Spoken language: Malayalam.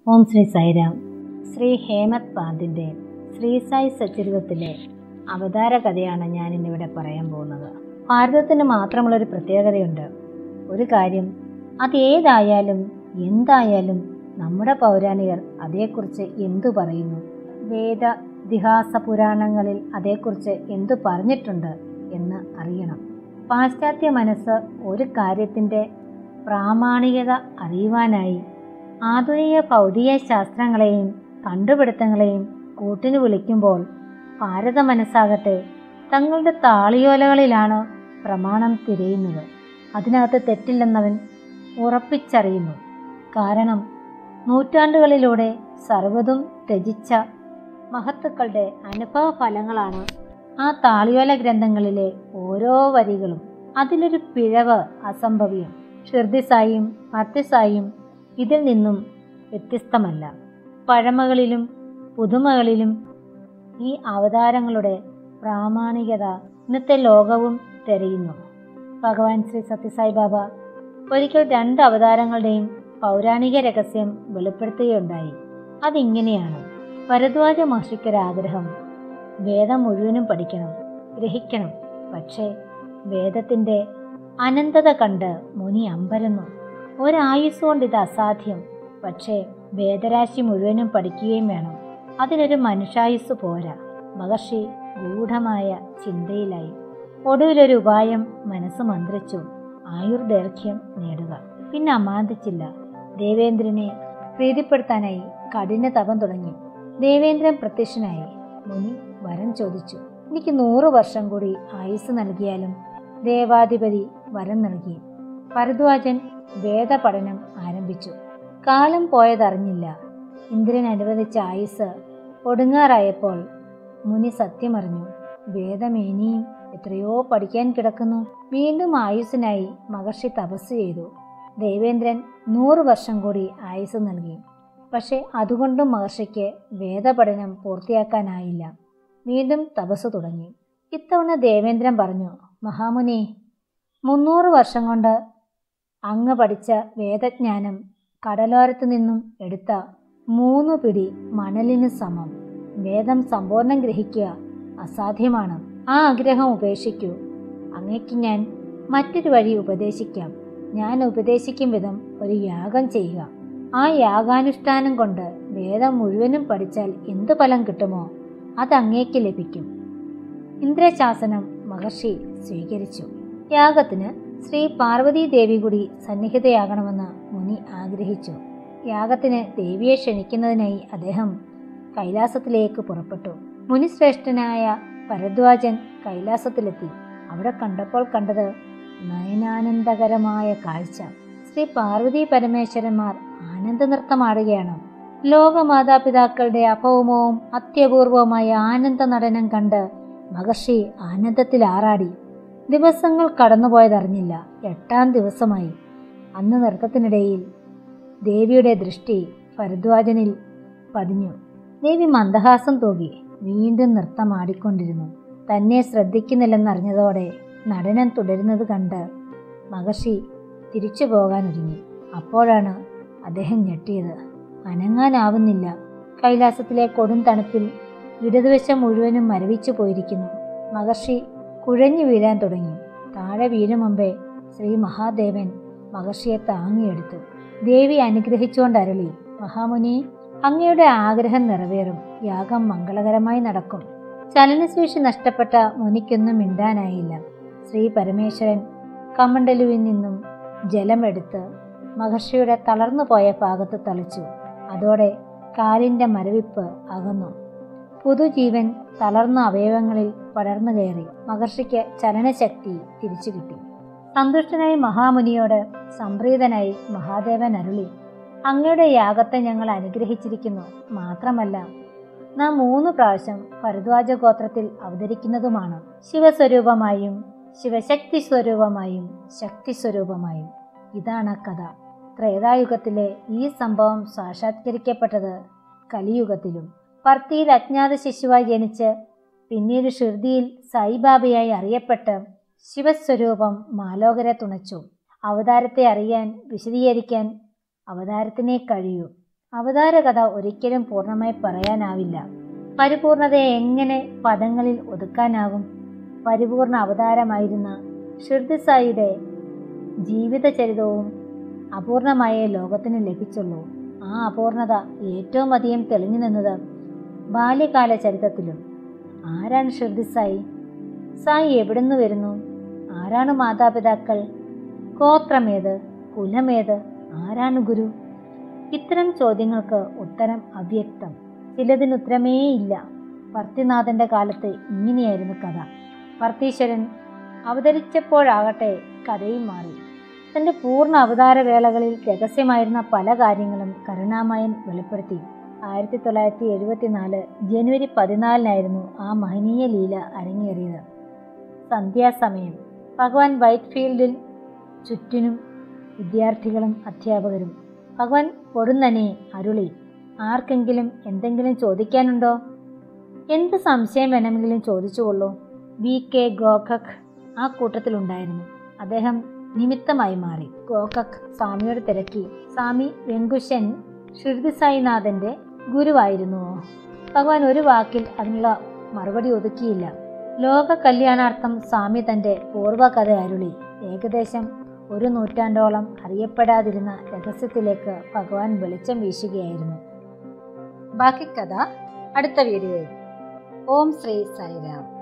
ഓം ശ്രീ സൈറാം ശ്രീ ഹേമത് പാന്തിൻ്റെ ശ്രീ സായി സച്ചരിതത്തിലെ അവതാര കഥയാണ് ഞാൻ ഇന്നിവിടെ പറയാൻ പോകുന്നത് ഭാരതത്തിന് മാത്രമുള്ളൊരു പ്രത്യേകതയുണ്ട് ഒരു കാര്യം അതേതായാലും എന്തായാലും നമ്മുടെ പൗരാണികർ അതേക്കുറിച്ച് എന്തു പറയുന്നു വേദ ഇതിഹാസ പുരാണങ്ങളിൽ അതേക്കുറിച്ച് എന്തു പറഞ്ഞിട്ടുണ്ട് എന്ന് അറിയണം പാശ്ചാത്യ മനസ്സ് ഒരു കാര്യത്തിൻ്റെ പ്രാമാണികത അറിയുവാനായി ആധുനിക ഭൗതിക ശാസ്ത്രങ്ങളെയും കണ്ടുപിടുത്തങ്ങളെയും കൂട്ടിന് വിളിക്കുമ്പോൾ ഭാരത മനസ്സാകട്ടെ തങ്ങളുടെ താളിയോലകളിലാണ് പ്രമാണം തിരയുന്നത് അതിനകത്ത് തെറ്റില്ലെന്നവൻ ഉറപ്പിച്ചറിയുന്നു കാരണം നൂറ്റാണ്ടുകളിലൂടെ സർവ്വതും ത്യജിച്ച മഹത്തുക്കളുടെ അനുഭവ ഫലങ്ങളാണ് ആ താളിയോല ഗ്രന്ഥങ്ങളിലെ ഓരോ വരികളും അതിലൊരു പിഴവ് അസംഭവ്യം ഷിർദിസായും മത്യസായും ഇതിൽ നിന്നും വ്യത്യസ്തമല്ല പഴമകളിലും പുതുമകളിലും ഈ അവതാരങ്ങളുടെ പ്രാമാണികത ഇന്നത്തെ ലോകവും തിരയുന്നു ഭഗവാൻ ശ്രീ സത്യസായി ബാബ ഒരിക്കൽ രണ്ട് അവതാരങ്ങളുടെയും പൗരാണിക രഹസ്യം വെളിപ്പെടുത്തുകയുണ്ടായി അതിങ്ങനെയാണ് ഭരദ്വാജ മഹർഷിക്കൊരാഗ്രഹം വേദം മുഴുവനും പഠിക്കണം ഗ്രഹിക്കണം പക്ഷേ വേദത്തിൻ്റെ അനന്തത കണ്ട് മുനി അമ്പരന്നു ഒരായുസ് കൊണ്ട് ഇത് അസാധ്യം പക്ഷേ വേദരാശി മുഴുവനും പഠിക്കുകയും വേണം അതിനൊരു മനുഷ്യായുസ് പോരാ മഹർഷി ഗൂഢമായ ചിന്തയിലായി ഒടുവിലൊരു ഉപായം മനസ്സ് മന്ത്രിച്ചു ആയുർദൈർഘ്യം നേടുക പിന്നെ അമാന്തിച്ചില്ല ദേവേന്ദ്രനെ പ്രീതിപ്പെടുത്താനായി കഠിന തപം തുടങ്ങി ദേവേന്ദ്രൻ പ്രത്യക്ഷനായി മുനി വരം ചോദിച്ചു എനിക്ക് നൂറ് വർഷം കൂടി ആയുസ് നൽകിയാലും ദേവാധിപതി വരം നൽകി ഭരദ്വാജൻ വേദപഠനം ആരംഭിച്ചു കാലം പോയതറിഞ്ഞില്ല ഇന്ദ്രൻ അനുവദിച്ച ആയുസ് ഒടുങ്ങാറായപ്പോൾ മുനി സത്യമറിഞ്ഞു വേദം ഇനിയും എത്രയോ പഠിക്കാൻ കിടക്കുന്നു വീണ്ടും ആയുസ്സിനായി മഹർഷി തപസ് ചെയ്തു ദേവേന്ദ്രൻ നൂറ് വർഷം കൂടി ആയുസ് നൽകി പക്ഷെ അതുകൊണ്ടും മഹർഷിക്ക് വേദപഠനം പൂർത്തിയാക്കാനായില്ല വീണ്ടും തപസ് തുടങ്ങി ഇത്തവണ ദേവേന്ദ്രൻ പറഞ്ഞു മഹാമുനി മുന്നൂറ് വർഷം കൊണ്ട് അങ്ങ് പഠിച്ച വേദജ്ഞാനം കടലോരത്തു നിന്നും എടുത്ത മൂന്ന് പിടി മണലിന് സമം വേദം സമ്പൂർണ്ണം ഗ്രഹിക്കുക അസാധ്യമാണ് ആ ആഗ്രഹം ഉപേക്ഷിക്കൂ അങ്ങയ്ക്ക് ഞാൻ മറ്റൊരു വഴി ഉപദേശിക്കാം ഞാൻ ഉപദേശിക്കും വിധം ഒരു യാഗം ചെയ്യുക ആ യാഗാനുഷ്ഠാനം കൊണ്ട് വേദം മുഴുവനും പഠിച്ചാൽ എന്ത് ഫലം കിട്ടുമോ അത് അങ്ങേക്ക് ലഭിക്കും ഇന്ദ്രശാസനം മഹർഷി സ്വീകരിച്ചു യാഗത്തിന് ശ്രീ പാർവതി ദേവി കൂടി സന്നിഹിതയാകണമെന്ന് മുനി ആഗ്രഹിച്ചു യാഗത്തിന് ദേവിയെ ക്ഷണിക്കുന്നതിനായി അദ്ദേഹം കൈലാസത്തിലേക്ക് പുറപ്പെട്ടു മുനിശ്രേഷ്ഠനായ ഭരദ്വാജൻ കൈലാസത്തിലെത്തി അവിടെ കണ്ടപ്പോൾ കണ്ടത് നയനാനന്ദകരമായ കാഴ്ച ശ്രീ പാർവതി പരമേശ്വരന്മാർ ആനന്ദ നൃത്തമാടുകയാണ് ലോകമാതാപിതാക്കളുടെ അഭൗമവും അത്യപൂർവമായ ആനന്ദ നടനം കണ്ട് മഹർഷി ആനന്ദത്തിൽ ആറാടി ദിവസങ്ങൾ കടന്നുപോയതറിഞ്ഞില്ല എട്ടാം ദിവസമായി അന്ന് നൃത്തത്തിനിടയിൽ ദേവിയുടെ ദൃഷ്ടി ഭരദ്വാജനിൽ പതിഞ്ഞു ദേവി മന്ദഹാസം തൂകി വീണ്ടും നൃത്തമാടിക്കൊണ്ടിരുന്നു തന്നെ ശ്രദ്ധിക്കുന്നില്ലെന്നറിഞ്ഞതോടെ നടനം തുടരുന്നത് കണ്ട് മഹർഷി തിരിച്ചു പോകാനൊരുങ്ങി അപ്പോഴാണ് അദ്ദേഹം ഞെട്ടിയത് അനങ്ങാനാവുന്നില്ല കൈലാസത്തിലെ കൊടും തണുപ്പിൽ ഇടതുവശം മുഴുവനും മരവിച്ചു പോയിരിക്കുന്നു മഹർഷി കുഴഞ്ഞു വീഴാൻ തുടങ്ങി താഴെ വീഴും മുമ്പേ ശ്രീ മഹാദേവൻ മഹർഷിയെ താങ്ങിയെടുത്തു ദേവി അനുഗ്രഹിച്ചുകൊണ്ട് അരളി മഹാമുനി അങ്ങയുടെ ആഗ്രഹം നിറവേറും യാഗം മംഗളകരമായി നടക്കും ചലനശേഷി നഷ്ടപ്പെട്ട മുനിക്കൊന്നും മിണ്ടാനായില്ല ശ്രീ പരമേശ്വരൻ കമണ്ടലുവിൽ നിന്നും ജലമെടുത്ത് മഹർഷിയുടെ തളർന്നുപോയ ഭാഗത്ത് തളിച്ചു അതോടെ കാലിൻ്റെ മരവിപ്പ് അകന്നു പുതുജീവൻ തളർന്ന അവയവങ്ങളിൽ പടർന്നു കയറി മഹർഷിക്ക് ചലനശക്തി തിരിച്ചു കിട്ടി സന്തുഷ്ടനായ മഹാമുനിയോട് സംപ്രീതനായി മഹാദേവൻ അരുളി അങ്ങയുടെ യാഗത്തെ ഞങ്ങൾ അനുഗ്രഹിച്ചിരിക്കുന്നു മാത്രമല്ല നാം മൂന്ന് പ്രാവശ്യം ഭരദ്വാജ ഗോത്രത്തിൽ അവതരിക്കുന്നതുമാണ് ശിവസ്വരൂപമായും ശിവശക്തി സ്വരൂപമായും ശക്തി സ്വരൂപമായും ഇതാണ് കഥ ത്രേതായുഗത്തിലെ ഈ സംഭവം സാക്ഷാത്കരിക്കപ്പെട്ടത് കലിയുഗത്തിലും പർത്തിയിൽ അജ്ഞാത ശിശുവായി ജനിച്ച് പിന്നീട് ഷിർദിയിൽ സായിബാബയായി അറിയപ്പെട്ട് ശിവസ്വരൂപം മാലോകരെ തുണച്ചു അവതാരത്തെ അറിയാൻ വിശദീകരിക്കാൻ അവതാരത്തിനെ കഴിയൂ അവതാര കഥ ഒരിക്കലും പൂർണ്ണമായി പറയാനാവില്ല പരിപൂർണതയെ എങ്ങനെ പദങ്ങളിൽ ഒതുക്കാനാകും പരിപൂർണ അവതാരമായിരുന്ന ഷിർദിസായിയുടെ ജീവിതചരിതവും അപൂർണമായ ലോകത്തിന് ലഭിച്ചുള്ളൂ ആ അപൂർണത ഏറ്റവും അധികം തെളിഞ്ഞു നിന്നത് ബാല്യകാല ചരിത്രത്തിലും ആരാണ് ഷിർദിസായി സായി എവിടുന്ന് വരുന്നു ആരാണ് മാതാപിതാക്കൾ ഗോത്രമേത് കുലമേത് ആരാണ് ഗുരു ഇത്തരം ചോദ്യങ്ങൾക്ക് ഉത്തരം അവ്യക്തം ചിലതിന് ഉത്തരമേ ഇല്ല ഭർത്തിനാഥന്റെ കാലത്ത് ഇങ്ങനെയായിരുന്നു കഥ ഭർത്തീശ്വരൻ അവതരിച്ചപ്പോഴാകട്ടെ കഥയും മാറി തന്റെ പൂർണ്ണ അവതാര വേളകളിൽ രഹസ്യമായിരുന്ന പല കാര്യങ്ങളും കരുണാമയൻ വെളിപ്പെടുത്തി ആയിരത്തി തൊള്ളായിരത്തി എഴുപത്തിനാല് ജനുവരി പതിനാലിനായിരുന്നു ആ മഹനീയ ലീല അരങ്ങേറിയത് സന്ധ്യാസമയം ഭഗവാൻ വൈറ്റ് ഫീൽഡിൽ ചുറ്റിനും വിദ്യാർത്ഥികളും അധ്യാപകരും ഭഗവാൻ പൊടുന്നനെ അരുളി ആർക്കെങ്കിലും എന്തെങ്കിലും ചോദിക്കാനുണ്ടോ എന്ത് സംശയം വേണമെങ്കിലും ചോദിച്ചുകൊള്ളൂ വി കെ ഗോഖക് ആ കൂട്ടത്തിലുണ്ടായിരുന്നു അദ്ദേഹം നിമിത്തമായി മാറി ഗോഖക് സ്വാമിയോട് തിരക്കി സ്വാമി വെങ്കുശൻ ഷിർദി സായിനാഥന്റെ ഗുരുവായിരുന്നുവോ ഭഗവാൻ ഒരു വാക്കിൽ അതിനുള്ള മറുപടി ഒതുക്കിയില്ല ലോക കല്യാണാർത്ഥം സ്വാമി തന്റെ പൂർവ്വകഥ അരുളി ഏകദേശം ഒരു നൂറ്റാണ്ടോളം അറിയപ്പെടാതിരുന്ന രഹസ്യത്തിലേക്ക് ഭഗവാൻ വെളിച്ചം വീശുകയായിരുന്നു ബാക്കി കഥ അടുത്ത വീഡിയോയിൽ ഓം ശ്രീ സായിരാം